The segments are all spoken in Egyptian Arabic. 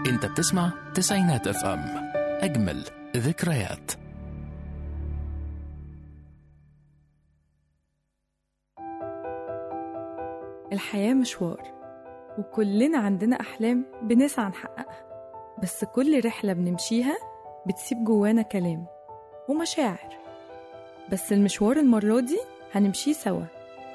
انت بتسمع تسعينات اف ام اجمل ذكريات الحياة مشوار وكلنا عندنا أحلام بنسعى نحققها بس كل رحلة بنمشيها بتسيب جوانا كلام ومشاعر بس المشوار المرة دي هنمشيه سوا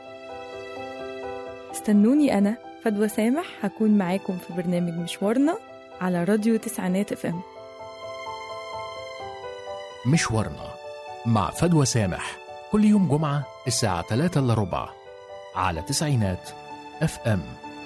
استنوني أنا فدوى سامح هكون معاكم في برنامج مشوارنا على راديو تسعينات اف ام مشوارنا مع فدوى سامح كل يوم جمعة الساعة 3 إلا ربع على تسعينات اف ام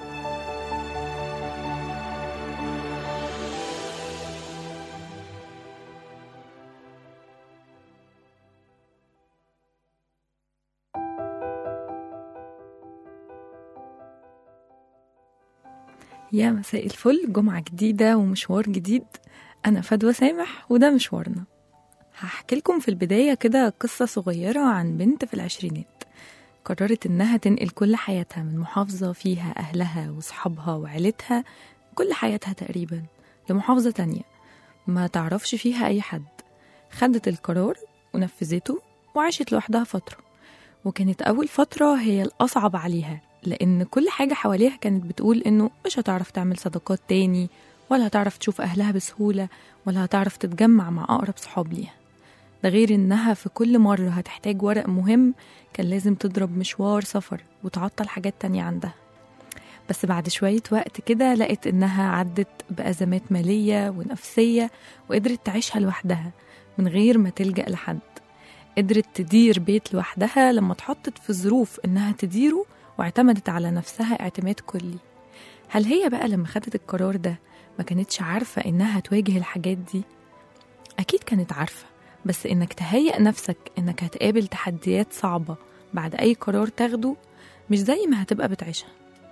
يا مساء الفل جمعة جديدة ومشوار جديد أنا فدوى سامح وده مشوارنا هحكي لكم في البداية كده قصة صغيرة عن بنت في العشرينات قررت إنها تنقل كل حياتها من محافظة فيها أهلها وصحابها وعيلتها كل حياتها تقريبا لمحافظة تانية ما تعرفش فيها أي حد خدت القرار ونفذته وعاشت لوحدها فترة وكانت أول فترة هي الأصعب عليها لأن كل حاجة حواليها كانت بتقول إنه مش هتعرف تعمل صداقات تاني ولا هتعرف تشوف أهلها بسهولة ولا هتعرف تتجمع مع أقرب صحاب ليها ده غير إنها في كل مرة هتحتاج ورق مهم كان لازم تضرب مشوار سفر وتعطل حاجات تانية عندها بس بعد شوية وقت كده لقت إنها عدت بأزمات مالية ونفسية وقدرت تعيشها لوحدها من غير ما تلجأ لحد قدرت تدير بيت لوحدها لما اتحطت في ظروف إنها تديره واعتمدت على نفسها اعتماد كلي هل هي بقى لما خدت القرار ده ما كانتش عارفة إنها تواجه الحاجات دي؟ أكيد كانت عارفة بس إنك تهيأ نفسك إنك هتقابل تحديات صعبة بعد أي قرار تاخده مش زي ما هتبقى بتعيشها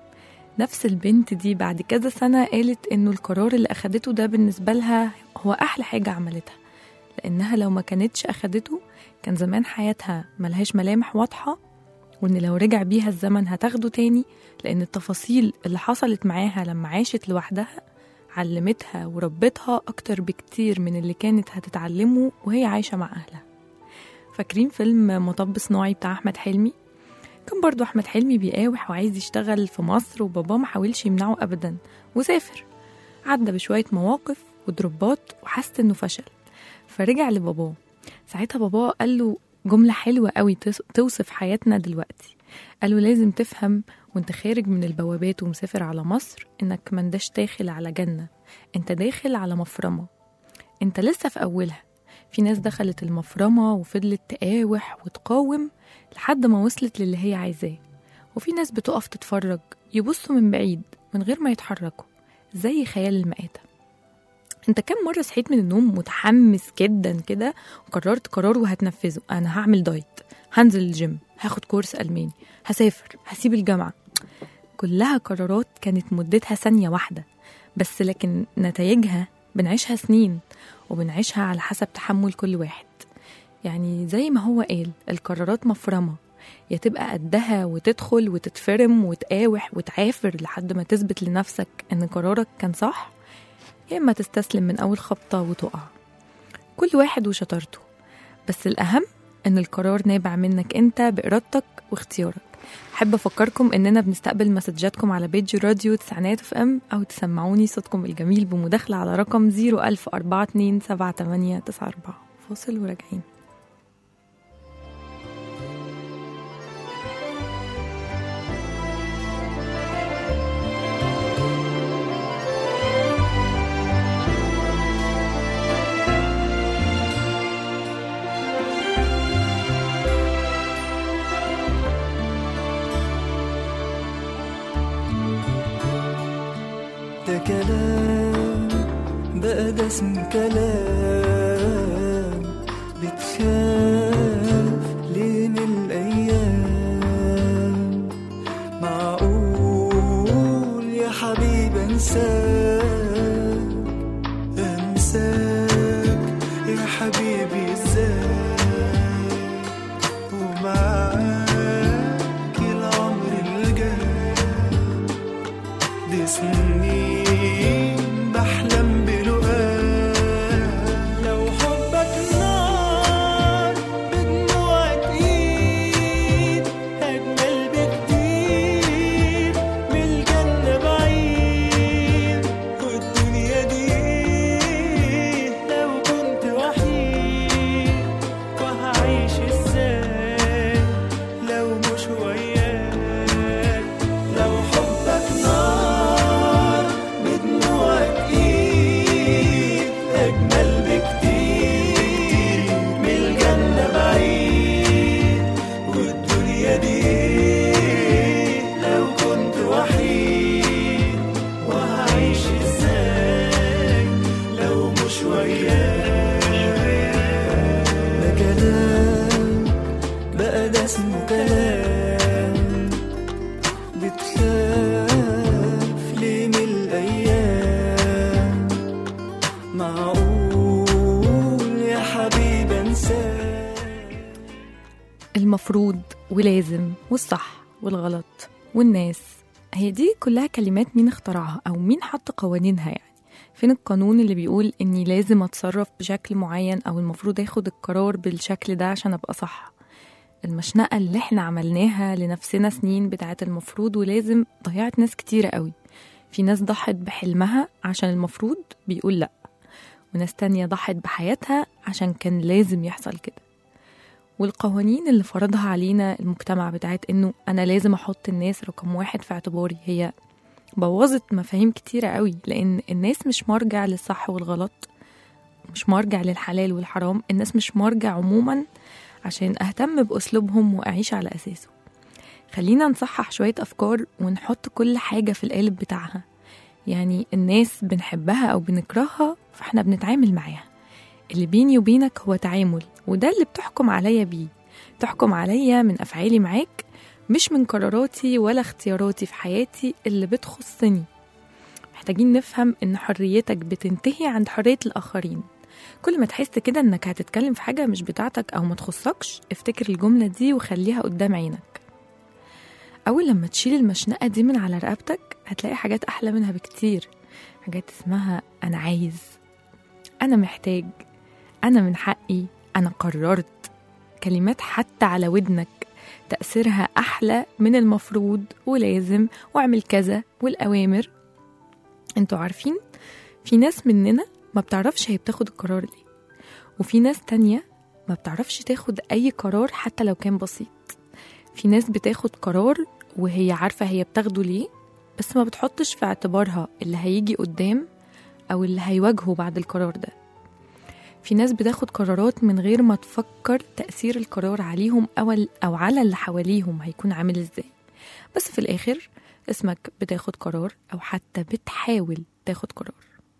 نفس البنت دي بعد كذا سنة قالت إنه القرار اللي أخدته ده بالنسبة لها هو أحلى حاجة عملتها لأنها لو ما كانتش أخدته كان زمان حياتها ملهاش ملامح واضحة وإن لو رجع بيها الزمن هتاخده تاني لأن التفاصيل اللي حصلت معاها لما عاشت لوحدها علمتها وربتها أكتر بكتير من اللي كانت هتتعلمه وهي عايشة مع أهلها فاكرين فيلم مطب صناعي بتاع أحمد حلمي؟ كان برضو أحمد حلمي بيقاوح وعايز يشتغل في مصر وباباه محاولش يمنعه أبدا وسافر عدى بشوية مواقف ودروبات وحس إنه فشل فرجع لباباه ساعتها باباه قال له جملة حلوة قوي تس- توصف حياتنا دلوقتي قالوا لازم تفهم وانت خارج من البوابات ومسافر على مصر انك منداش داخل على جنة انت داخل على مفرمة انت لسه في اولها في ناس دخلت المفرمة وفضلت تقاوح وتقاوم لحد ما وصلت للي هي عايزاه وفي ناس بتقف تتفرج يبصوا من بعيد من غير ما يتحركوا زي خيال المآتة انت كم مرة صحيت من النوم متحمس جدا كده وقررت قرار وهتنفذه انا هعمل دايت هنزل الجيم هاخد كورس الماني هسافر هسيب الجامعة كلها قرارات كانت مدتها ثانية واحدة بس لكن نتائجها بنعيشها سنين وبنعيشها على حسب تحمل كل واحد يعني زي ما هو قال القرارات مفرمة يا تبقى قدها وتدخل وتتفرم وتقاوح وتعافر لحد ما تثبت لنفسك ان قرارك كان صح يا اما تستسلم من اول خبطة وتقع كل واحد وشطارته بس الأهم إن القرار نابع منك أنت بإرادتك واختيارك أحب أفكركم إننا بنستقبل مسجاتكم على بيج راديو تسعينات اف ام أو تسمعوني صوتكم الجميل بمداخلة على رقم 010427894 فاصل وراجعين ده كلام بقى ده اسم كلام بتخاف ليه من الأيام معقول يا حبيبي انساك انساك يا حبيبي ازاي ومعاك العمر الجاي دي سنين بحلم بخاف ليه من الأيام معقول يا حبيبي انساك المفروض ولازم والصح والغلط والناس هي دي كلها كلمات مين اخترعها او مين حط قوانينها يعني فين القانون اللي بيقول اني لازم اتصرف بشكل معين او المفروض اخد القرار بالشكل ده عشان ابقى صح المشنقة اللي احنا عملناها لنفسنا سنين بتاعت المفروض ولازم ضيعت ناس كتيرة قوي في ناس ضحت بحلمها عشان المفروض بيقول لأ وناس تانية ضحت بحياتها عشان كان لازم يحصل كده والقوانين اللي فرضها علينا المجتمع بتاعت انه انا لازم احط الناس رقم واحد في اعتباري هي بوظت مفاهيم كتيرة قوي لان الناس مش مرجع للصح والغلط مش مرجع للحلال والحرام الناس مش مرجع عموما عشان اهتم باسلوبهم واعيش على اساسه خلينا نصحح شوية افكار ونحط كل حاجة في القالب بتاعها يعني الناس بنحبها او بنكرهها فاحنا بنتعامل معاها اللي بيني وبينك هو تعامل وده اللي بتحكم عليا بيه تحكم عليا من أفعالي معاك مش من قراراتي ولا اختياراتي في حياتي اللي بتخصني محتاجين نفهم إن حريتك بتنتهي عند حرية الآخرين كل ما تحس كده إنك هتتكلم في حاجة مش بتاعتك أو ما تخصكش افتكر الجملة دي وخليها قدام عينك أول لما تشيل المشنقة دي من على رقبتك هتلاقي حاجات أحلى منها بكتير حاجات اسمها أنا عايز أنا محتاج أنا من حقي أنا قررت كلمات حتى على ودنك تأثيرها أحلى من المفروض ولازم وأعمل كذا والأوامر انتوا عارفين في ناس مننا ما بتعرفش هي بتاخد القرار ليه وفي ناس تانية ما بتعرفش تاخد أي قرار حتى لو كان بسيط في ناس بتاخد قرار وهي عارفة هي بتاخده ليه بس ما بتحطش في اعتبارها اللي هيجي قدام أو اللي هيواجهه بعد القرار ده في ناس بتاخد قرارات من غير ما تفكر تأثير القرار عليهم أو, أو على اللي حواليهم هيكون عامل ازاي بس في الآخر اسمك بتاخد قرار أو حتى بتحاول تاخد قرار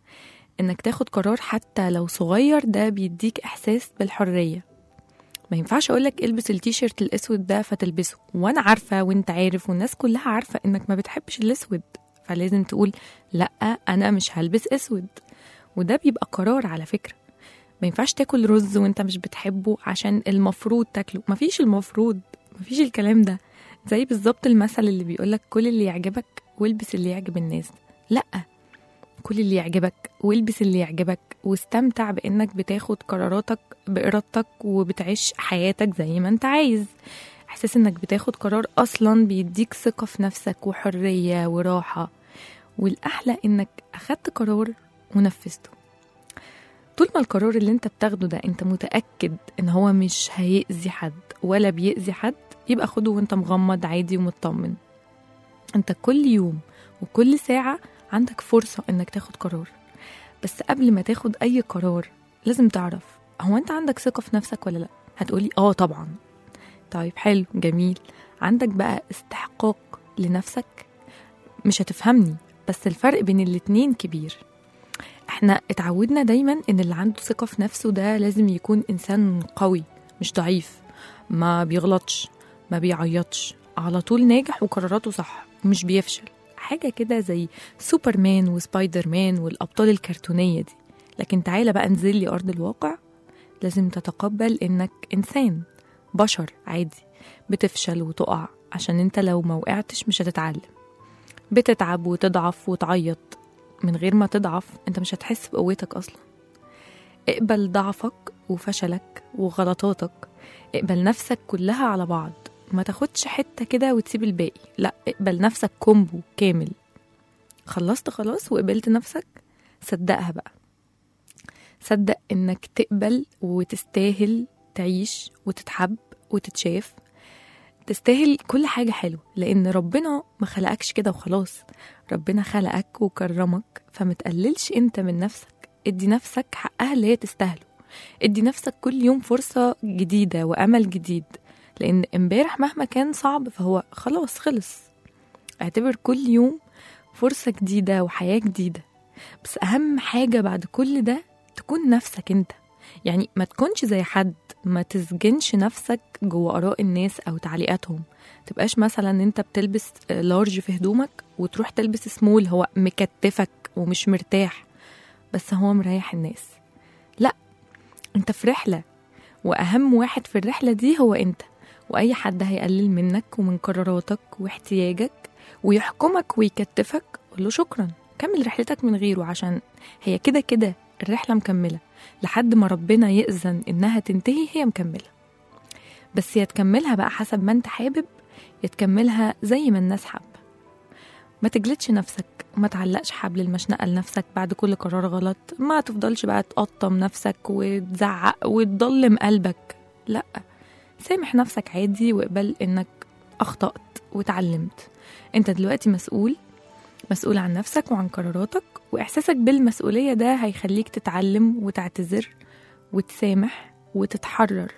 إنك تاخد قرار حتى لو صغير ده بيديك إحساس بالحرية ما ينفعش أقولك البس التيشيرت الأسود ده فتلبسه وأنا عارفة وأنت عارف والناس كلها عارفة إنك ما بتحبش الأسود فلازم تقول لأ أنا مش هلبس أسود وده بيبقى قرار على فكرة ما ينفعش تاكل رز وانت مش بتحبه عشان المفروض تاكله مفيش المفروض مفيش الكلام ده زي بالظبط المثل اللي بيقولك كل اللي يعجبك والبس اللي يعجب الناس لا كل اللي يعجبك والبس اللي يعجبك واستمتع بانك بتاخد قراراتك بارادتك وبتعيش حياتك زي ما انت عايز احساس انك بتاخد قرار اصلا بيديك ثقة في نفسك وحرية وراحة والاحلى انك اخدت قرار ونفذته طول ما القرار اللي انت بتاخده ده انت متأكد ان هو مش هيأذي حد ولا بيأذي حد يبقى خده وانت مغمض عادي ومطمن انت كل يوم وكل ساعة عندك فرصة انك تاخد قرار بس قبل ما تاخد اي قرار لازم تعرف هو انت عندك ثقة في نفسك ولا لا هتقولي اه طبعا طيب حلو جميل عندك بقى استحقاق لنفسك مش هتفهمني بس الفرق بين الاتنين كبير احنا اتعودنا دايما ان اللي عنده ثقة في نفسه ده لازم يكون انسان قوي مش ضعيف ما بيغلطش ما بيعيطش على طول ناجح وقراراته صح مش بيفشل حاجة كده زي سوبرمان وسبايدر مان والأبطال الكرتونية دي لكن تعالى بقى انزل لي أرض الواقع لازم تتقبل إنك إنسان بشر عادي بتفشل وتقع عشان انت لو ما وقعتش مش هتتعلم بتتعب وتضعف وتعيط من غير ما تضعف انت مش هتحس بقوتك اصلا اقبل ضعفك وفشلك وغلطاتك اقبل نفسك كلها على بعض ما تاخدش حتة كده وتسيب الباقي لا اقبل نفسك كومبو كامل خلصت خلاص وقبلت نفسك صدقها بقى صدق انك تقبل وتستاهل تعيش وتتحب وتتشاف تستاهل كل حاجة حلوة لأن ربنا ما خلقكش كده وخلاص ربنا خلقك وكرمك فمتقللش انت من نفسك ادي نفسك حقها اللي هي تستاهله ادي نفسك كل يوم فرصة جديدة وأمل جديد لأن امبارح مهما كان صعب فهو خلاص خلص اعتبر كل يوم فرصة جديدة وحياة جديدة بس أهم حاجة بعد كل ده تكون نفسك انت يعني ما تكونش زي حد ما تسجنش نفسك جوه آراء الناس أو تعليقاتهم تبقاش مثلا انت بتلبس لارج في هدومك وتروح تلبس سمول هو مكتفك ومش مرتاح بس هو مريح الناس لا انت في رحلة وأهم واحد في الرحلة دي هو انت وأي حد هيقلل منك ومن قراراتك واحتياجك ويحكمك ويكتفك قول له شكرا كمل رحلتك من غيره عشان هي كده كده الرحلة مكملة لحد ما ربنا يأذن إنها تنتهي هي مكملة بس يا تكملها بقى حسب ما انت حابب يا تكملها زي ما الناس حابة ما تجلدش نفسك ما تعلقش حبل المشنقة لنفسك بعد كل قرار غلط ما تفضلش بقى تقطم نفسك وتزعق وتضلم قلبك لا سامح نفسك عادي واقبل انك اخطأت وتعلمت انت دلوقتي مسؤول مسؤول عن نفسك وعن قراراتك واحساسك بالمسؤولية ده هيخليك تتعلم وتعتذر وتسامح وتتحرر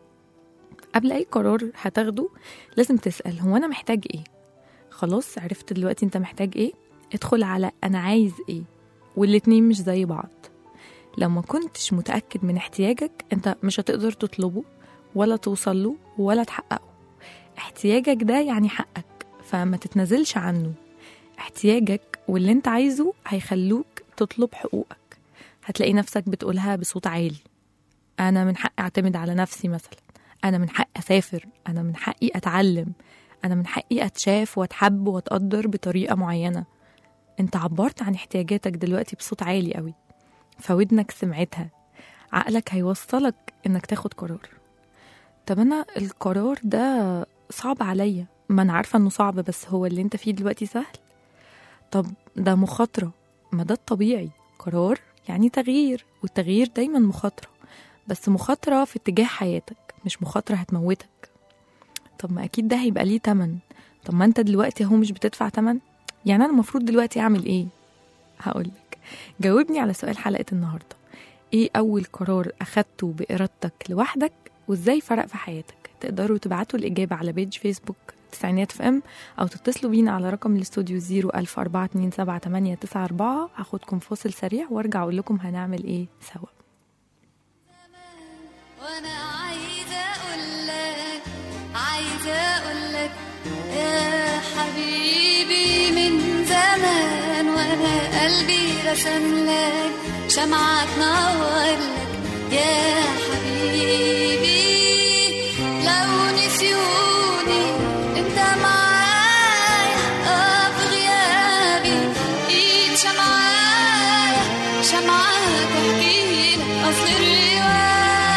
قبل اي قرار هتاخده لازم تسأل هو انا محتاج ايه خلاص عرفت دلوقتي انت محتاج ايه ادخل على انا عايز ايه والاتنين مش زي بعض لو ما كنتش متأكد من احتياجك انت مش هتقدر تطلبه ولا توصل له ولا تحققه احتياجك ده يعني حقك فما تتنازلش عنه احتياجك واللي انت عايزه هيخلوك تطلب حقوقك هتلاقي نفسك بتقولها بصوت عالي انا من حقي اعتمد على نفسي مثلا انا من حقي اسافر انا من حقي اتعلم انا من حقي اتشاف واتحب واتقدر بطريقه معينه انت عبرت عن احتياجاتك دلوقتي بصوت عالي قوي فودنك سمعتها عقلك هيوصلك انك تاخد قرار طب انا القرار ده صعب عليا ما انا عارفه انه صعب بس هو اللي انت فيه دلوقتي سهل طب ده مخاطره ما ده الطبيعي قرار يعني تغيير والتغيير دايما مخاطره بس مخاطره في اتجاه حياتك مش مخاطره هتموتك طب ما اكيد ده هيبقى ليه تمن طب ما انت دلوقتي اهو مش بتدفع تمن يعني انا المفروض دلوقتي اعمل ايه هقولك جاوبني على سؤال حلقه النهارده ايه اول قرار اخدته بارادتك لوحدك وازاي فرق في حياتك تقدروا تبعتوا الاجابه على بيج فيسبوك تسعينات في ام او تتصلوا بينا على رقم الاستوديو 004278994 هاخدكم فاصل سريع وارجع اقول لكم هنعمل ايه سوا وانا عايزه اقول لك عايزه اقول لك يا حبيبي من زمان وانا قلبي رسم لك شمعة تنور لك يا حبيبي لو نسيوني انت معايا اه في غيابي ايد شمعايا شمعة تحكي لك اصل الرواية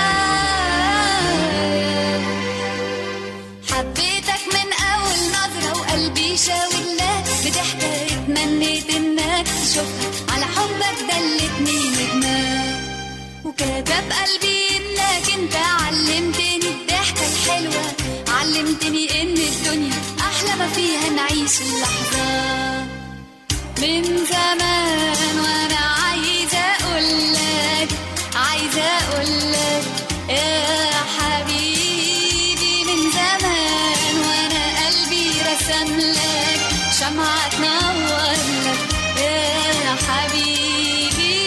حبيتك من اول نظرة وقلبي شاور لك بضحكة اتمنيت انك تشوفها على حبك دلتني ندمان وكتب قلبي انك انت علمتني الضحكة الحلوة علمتني ان الدنيا احلى ما فيها نعيش اللحظة من زمان وانا عايزة اقولك عايزة اقولك يا حبيبي من زمان وانا قلبي رسم لك شمعة تنور لك يا حبيبي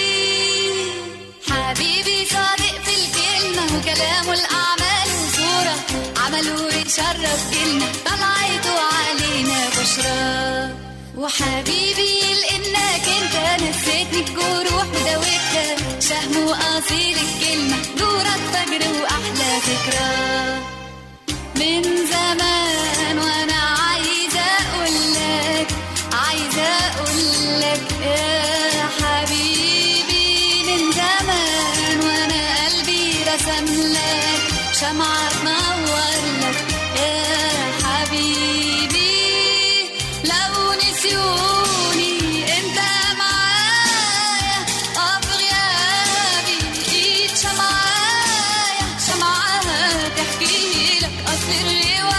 حبيبي صادق في الكلمة وكلامه الأعمال وصورة عمله يشرف كلمة طلعته علينا بشرى وحبيبي لانك انت نسيتني بجروح وداوتها شهم واصيل الكلمة دورك فجر واحلى ذكرى من زمان وانا عايزة اقولك عايزة اقولك يا حبيبي من زمان وانا قلبي رسم لك شمعة تنور لك يا حبيبي لو نسيوني انت معايا اه في غيابي ايد شمعايا شمعاها تحكي لك اصل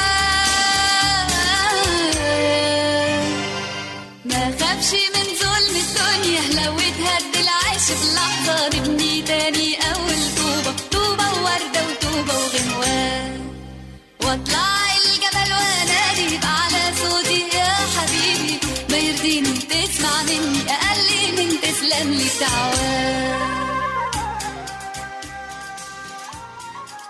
الرواية ما خافش من ظلم الدنيا لو اتهد العيش بلحظة نبني تاني أول طوبة طوبة ووردة وطوبة وغنوان واطلع الجبل وانادي يبقى على صوتي يا حبيبي ما يرضيني تسمع مني أقل من تسلم لي تعوان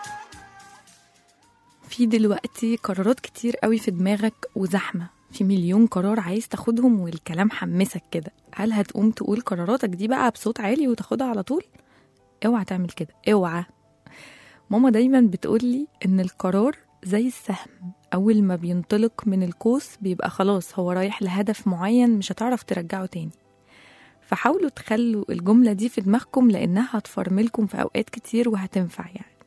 في دلوقتي قرارات كتير قوي في دماغك وزحمة في مليون قرار عايز تاخدهم والكلام حمسك كده هل هتقوم تقول قراراتك دي بقى بصوت عالي وتاخدها على طول اوعى تعمل كده اوعى ماما دايما بتقولي ان القرار زي السهم اول ما بينطلق من القوس بيبقى خلاص هو رايح لهدف معين مش هتعرف ترجعه تاني فحاولوا تخلوا الجملة دي في دماغكم لأنها هتفرملكم في أوقات كتير وهتنفع يعني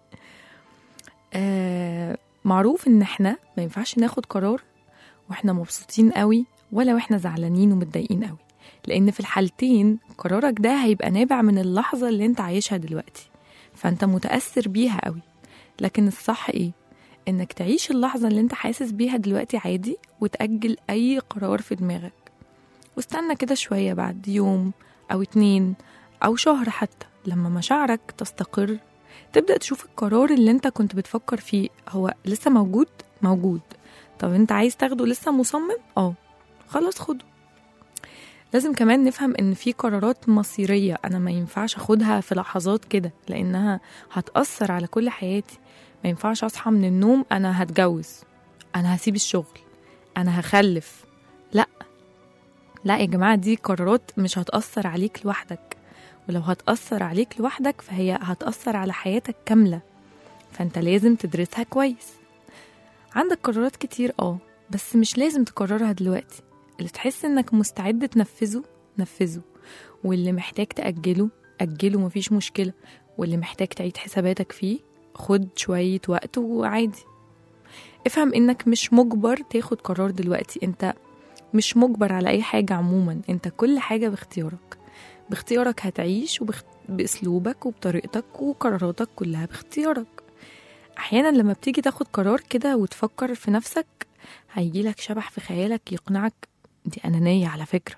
آه معروف إن إحنا ما ينفعش ناخد قرار وإحنا مبسوطين قوي ولا وإحنا زعلانين ومتضايقين قوي لأن في الحالتين قرارك ده هيبقى نابع من اللحظة اللي أنت عايشها دلوقتي فأنت متأثر بيها قوي لكن الصح إيه؟ إنك تعيش اللحظة اللي أنت حاسس بيها دلوقتي عادي وتأجل أي قرار في دماغك واستنى كده شوية بعد يوم أو اتنين أو شهر حتى لما مشاعرك تستقر تبدأ تشوف القرار اللي انت كنت بتفكر فيه هو لسه موجود موجود طب انت عايز تاخده لسه مصمم اه خلاص خده لازم كمان نفهم ان في قرارات مصيرية انا ما ينفعش اخدها في لحظات كده لانها هتأثر على كل حياتي ما ينفعش اصحى من النوم انا هتجوز انا هسيب الشغل انا هخلف لا لا يا جماعة دي قرارات مش هتأثر عليك لوحدك ولو هتأثر عليك لوحدك فهي هتأثر على حياتك كاملة فانت لازم تدرسها كويس عندك قرارات كتير اه بس مش لازم تقررها دلوقتي اللي تحس انك مستعد تنفذه نفذه واللي محتاج تأجله أجله مفيش مشكلة واللي محتاج تعيد حساباتك فيه خد شوية وقت وعادي افهم انك مش مجبر تاخد قرار دلوقتي انت مش مجبر على اي حاجة عموما انت كل حاجة باختيارك باختيارك هتعيش وبخ... باسلوبك وبطريقتك وقراراتك كلها باختيارك احيانا لما بتيجي تاخد قرار كده وتفكر في نفسك هيجيلك شبح في خيالك يقنعك دي انانية على فكرة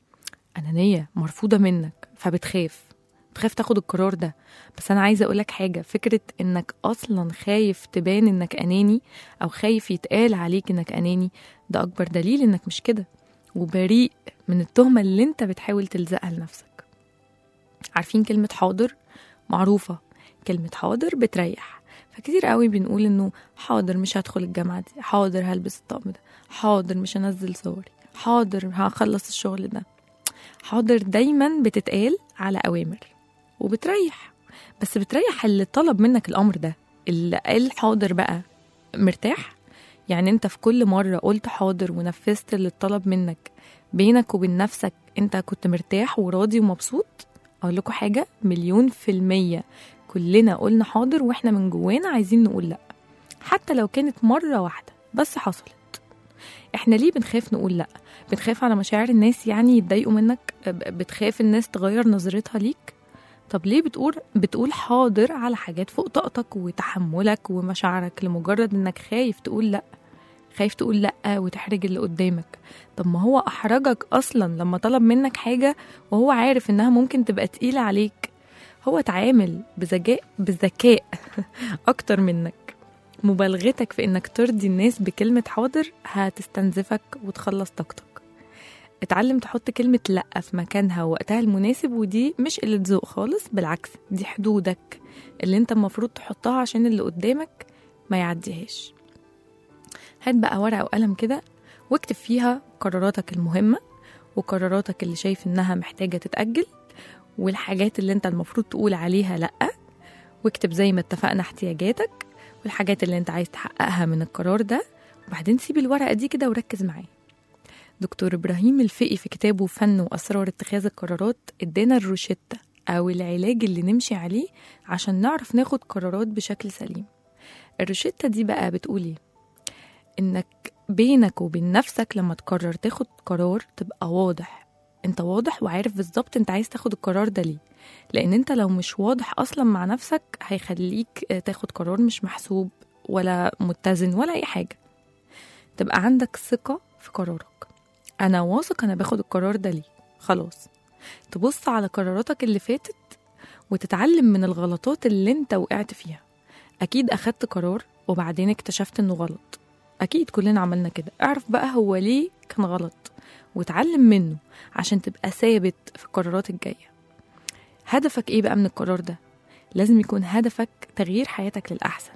انانية مرفوضة منك فبتخاف بتخاف تاخد القرار ده بس انا عايزه اقولك حاجه فكره انك اصلا خايف تبان انك اناني او خايف يتقال عليك انك اناني ده اكبر دليل انك مش كده وبريء من التهمه اللي انت بتحاول تلزقها لنفسك عارفين كلمه حاضر معروفه كلمه حاضر بتريح فكتير قوي بنقول انه حاضر مش هدخل الجامعه دي حاضر هلبس الطقم ده حاضر مش هنزل صوري حاضر هخلص الشغل ده حاضر دايما بتتقال على اوامر وبتريح بس بتريح اللي طلب منك الامر ده اللي قال حاضر بقى مرتاح يعني انت في كل مرة قلت حاضر ونفذت اللي اتطلب منك بينك وبين نفسك انت كنت مرتاح وراضي ومبسوط اقول لكم حاجة مليون في المية كلنا قلنا حاضر واحنا من جوانا عايزين نقول لا حتى لو كانت مرة واحدة بس حصلت احنا ليه بنخاف نقول لا بتخاف على مشاعر الناس يعني يتضايقوا منك بتخاف الناس تغير نظرتها ليك طب ليه بتقول بتقول حاضر على حاجات فوق طاقتك وتحملك ومشاعرك لمجرد انك خايف تقول لا خايف تقول لا وتحرج اللي قدامك طب ما هو احرجك اصلا لما طلب منك حاجه وهو عارف انها ممكن تبقى تقيله عليك هو اتعامل بذكاء بذكاء اكتر منك مبالغتك في انك ترضي الناس بكلمه حاضر هتستنزفك وتخلص طاقتك اتعلم تحط كلمة لأ في مكانها ووقتها المناسب ودي مش قلة ذوق خالص بالعكس دي حدودك اللي انت المفروض تحطها عشان اللي قدامك ما يعديهاش هات بقى ورقة وقلم كده واكتب فيها قراراتك المهمة وقراراتك اللي شايف انها محتاجة تتأجل والحاجات اللي انت المفروض تقول عليها لأ واكتب زي ما اتفقنا احتياجاتك والحاجات اللي انت عايز تحققها من القرار ده وبعدين سيب الورقة دي كده وركز معايا دكتور إبراهيم الفقي في كتابه فن وأسرار اتخاذ القرارات ادانا الروشتة أو العلاج اللي نمشي عليه عشان نعرف ناخد قرارات بشكل سليم الروشتة دي بقى بتقول ايه إنك بينك وبين نفسك لما تقرر تاخد قرار تبقى واضح انت واضح وعارف بالظبط انت عايز تاخد القرار ده ليه لان انت لو مش واضح اصلا مع نفسك هيخليك تاخد قرار مش محسوب ولا متزن ولا اي حاجه تبقى عندك ثقه في قرارك انا واثق انا باخد القرار ده ليه خلاص تبص على قراراتك اللي فاتت وتتعلم من الغلطات اللي انت وقعت فيها اكيد اخدت قرار وبعدين اكتشفت انه غلط اكيد كلنا عملنا كده اعرف بقى هو ليه كان غلط وتعلم منه عشان تبقى ثابت في القرارات الجايه هدفك ايه بقى من القرار ده لازم يكون هدفك تغيير حياتك للاحسن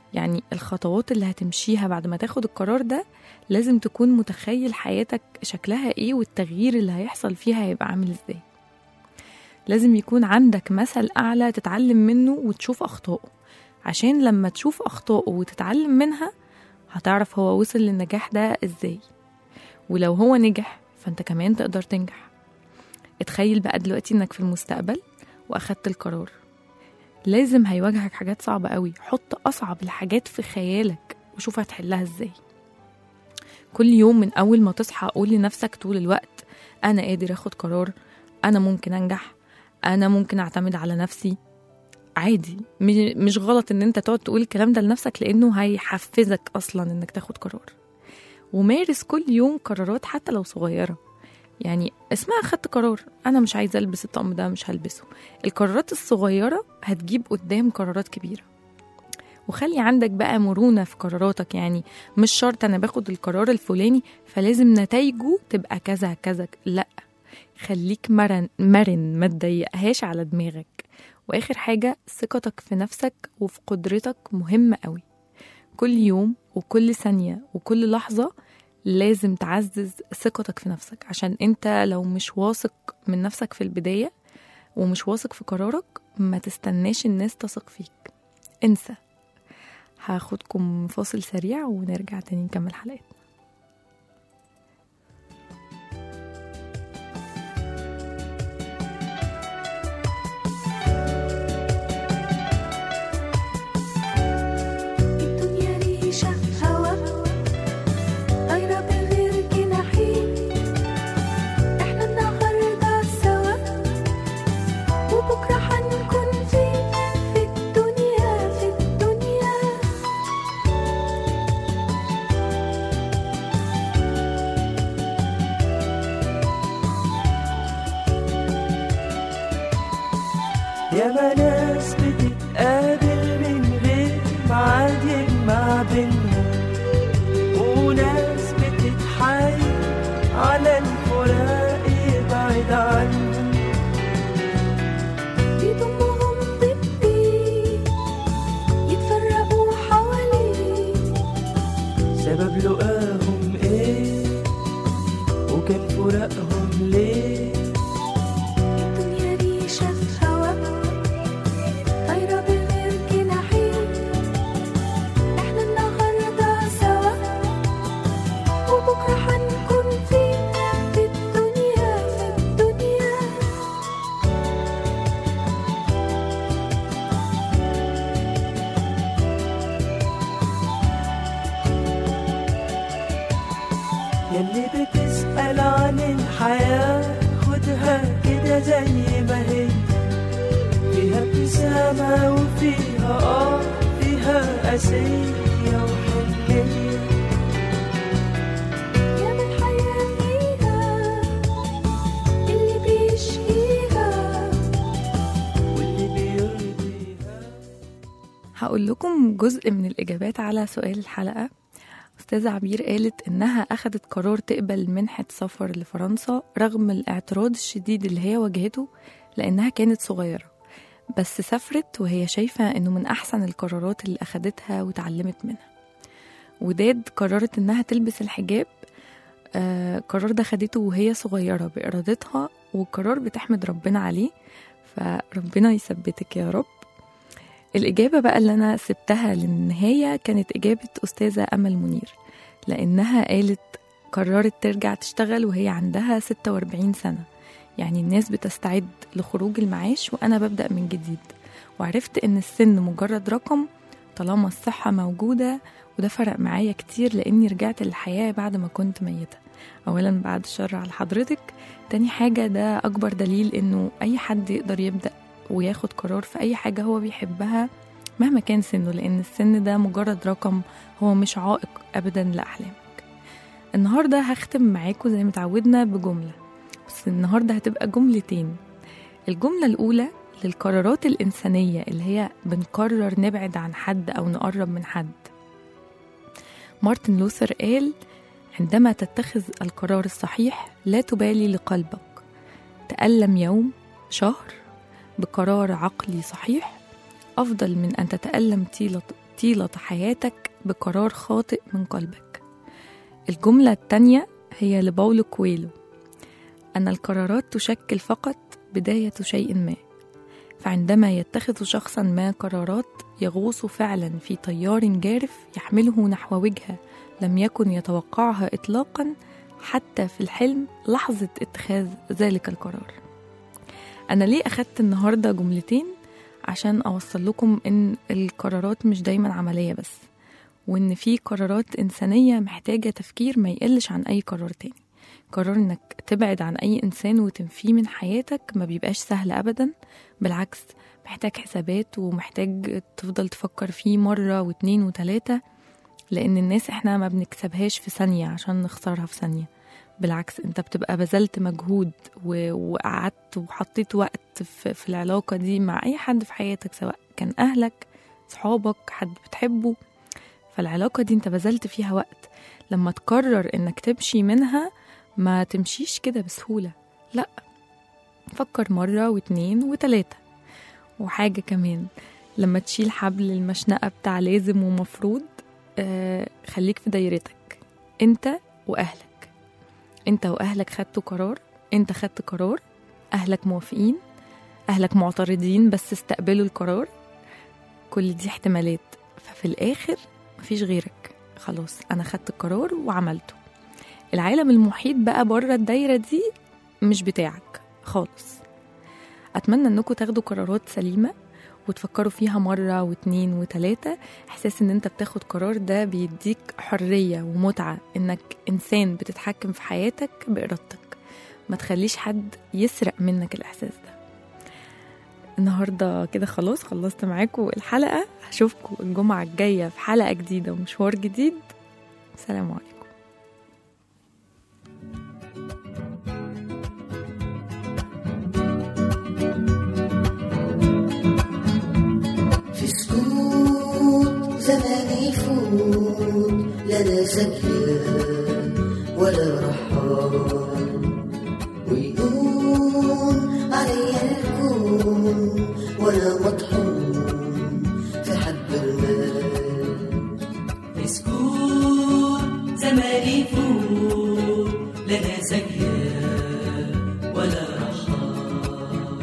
يعني الخطوات اللي هتمشيها بعد ما تاخد القرار ده لازم تكون متخيل حياتك شكلها ايه والتغيير اللي هيحصل فيها هيبقى عامل ازاي لازم يكون عندك مثل أعلى تتعلم منه وتشوف أخطائه عشان لما تشوف أخطائه وتتعلم منها هتعرف هو وصل للنجاح ده ازاي ولو هو نجح فانت كمان تقدر تنجح اتخيل بقى دلوقتي انك في المستقبل واخدت القرار لازم هيواجهك حاجات صعبة قوي حط أصعب الحاجات في خيالك وشوف هتحلها ازاي كل يوم من أول ما تصحى قول لنفسك طول الوقت أنا قادر أخد قرار أنا ممكن أنجح أنا ممكن أعتمد على نفسي عادي م- مش غلط ان انت تقعد تقول الكلام ده لنفسك لانه هيحفزك اصلا انك تاخد قرار ومارس كل يوم قرارات حتى لو صغيره يعني اسمها خدت قرار انا مش عايزه البس الطقم ده مش هلبسه القرارات الصغيره هتجيب قدام قرارات كبيره وخلي عندك بقى مرونة في قراراتك يعني مش شرط أنا باخد القرار الفلاني فلازم نتائجه تبقى كذا كذا لا خليك مرن مرن ما تضيقهاش على دماغك واخر حاجه ثقتك في نفسك وفي قدرتك مهمه قوي كل يوم وكل ثانيه وكل لحظه لازم تعزز ثقتك في نفسك عشان انت لو مش واثق من نفسك في البدايه ومش واثق في قرارك ما تستناش الناس تثق فيك انسى هاخدكم فاصل سريع ونرجع تاني نكمل حلقتنا الدنيا ريشة هوا طايرة بغير جناحين احنا النهاردة سوا وبكرة حنكون فين في الدنيا في الدنيا ياما ناس بتتقابل من غير ميعاد يجمع بينا وناس بتتحايل على الفراق يبعد عنهم يضمهم ضدي يتفرقوا حواليه سبب لقاهم ايه وكان فراقهم ليه الدنيا ريشة في هوا طايرة بغير جناحين احنا النهاردة سوا وبكرة حنكون فين في الدنيا في الدنيا ياللي بتسأل عن الحياة خدها كده زي ما هي فيها ابتسامة وفيها آه فيها قاسية وحنية يا من الحياة فيها اللي بيشقيها واللي بيرضيها هقول لكم جزء من الإجابات على سؤال الحلقة أستاذة عبير قالت إنها أخدت قرار تقبل منحة سفر لفرنسا رغم الاعتراض الشديد اللي هي واجهته لأنها كانت صغيرة بس سافرت وهي شايفة إنه من أحسن القرارات اللي أخدتها وتعلمت منها وداد قررت إنها تلبس الحجاب آه قرار ده خدته وهي صغيرة بإرادتها وقرار بتحمد ربنا عليه فربنا يثبتك يا رب الإجابة بقى اللي أنا سبتها للنهاية كانت إجابة أستاذة أمل منير لأنها قالت قررت ترجع تشتغل وهي عندها 46 سنة يعني الناس بتستعد لخروج المعاش وأنا ببدأ من جديد وعرفت إن السن مجرد رقم طالما الصحة موجودة وده فرق معايا كتير لأني رجعت للحياة بعد ما كنت ميتة أولا بعد الشر على حضرتك تاني حاجة ده أكبر دليل إنه أي حد يقدر يبدأ وياخد قرار في أي حاجة هو بيحبها مهما كان سنه لأن السن ده مجرد رقم هو مش عائق أبدا لأحلامك النهاردة هختم معاكم زي ما تعودنا بجملة بس النهاردة هتبقى جملتين الجملة الأولى للقرارات الإنسانية اللي هي بنقرر نبعد عن حد أو نقرب من حد مارتن لوثر قال عندما تتخذ القرار الصحيح لا تبالي لقلبك تألم يوم شهر بقرار عقلي صحيح أفضل من أن تتألم طيلة, طيلة حياتك بقرار خاطئ من قلبك الجملة التانية هي لباولو كويلو أن القرارات تشكل فقط بداية شيء ما فعندما يتخذ شخصا ما قرارات يغوص فعلا في تيار جارف يحمله نحو وجهة لم يكن يتوقعها إطلاقا حتى في الحلم لحظة اتخاذ ذلك القرار أنا ليه أخدت النهاردة جملتين عشان أوصل لكم إن القرارات مش دايما عملية بس وإن في قرارات إنسانية محتاجة تفكير ما يقلش عن أي قرار تاني قرار إنك تبعد عن أي إنسان وتنفيه من حياتك ما بيبقاش سهل أبدا بالعكس محتاج حسابات ومحتاج تفضل تفكر فيه مرة واتنين وتلاتة لأن الناس إحنا ما بنكسبهاش في ثانية عشان نخسرها في ثانية بالعكس انت بتبقى بذلت مجهود و- وقعدت وحطيت وقت في, في العلاقة دي مع أي حد في حياتك سواء كان أهلك صحابك حد بتحبه فالعلاقة دي انت بذلت فيها وقت لما تقرر انك تمشي منها ما تمشيش كده بسهولة لا فكر مرة واتنين وتلاتة وحاجة كمان لما تشيل حبل المشنقة بتاع لازم ومفروض آه خليك في دايرتك انت واهلك انت واهلك خدتوا قرار انت خدت قرار اهلك موافقين اهلك معترضين بس استقبلوا القرار كل دي احتمالات ففي الاخر مفيش غيرك خلاص انا خدت القرار وعملته العالم المحيط بقى بره الدايره دي مش بتاعك خالص اتمنى انكم تاخدوا قرارات سليمه وتفكروا فيها مرة واتنين وتلاتة إحساس إن أنت بتاخد قرار ده بيديك حرية ومتعة إنك إنسان بتتحكم في حياتك بإرادتك ما تخليش حد يسرق منك الإحساس ده النهاردة كده خلاص خلصت معاكم الحلقة هشوفكم الجمعة الجاية في حلقة جديدة ومشوار جديد سلام عليكم في سكوت زمان يفوت لا انا ساكية ولا رحال ويقوم عليا الكون وانا مطحون في حب المال اسكت زمان يفوت لنا زكية ولا رحال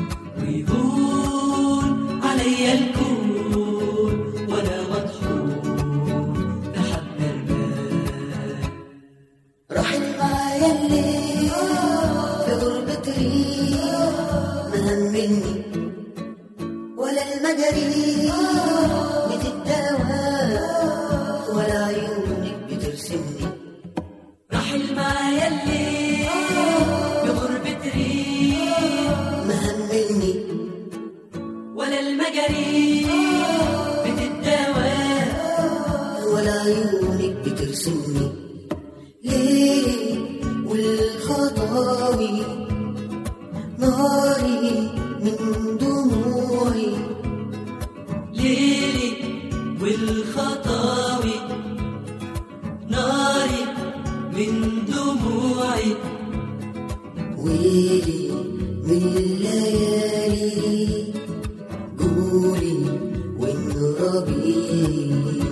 ويهون علي الكون وانا مطحون بحب المال رحل معايا الليل في غربة ريح ما همني ولا المجاري بتتداوى ولا عيونك بترسمني رحل معايا الليل بغربة ريح ما همني ولا المجاري بتتداوى ولا عيونك بترسمني ليه والخطاوي ناري من دموعي ليلي والخطاوي ناري من دموعي ويلي من الليالي قولي وين ربيعي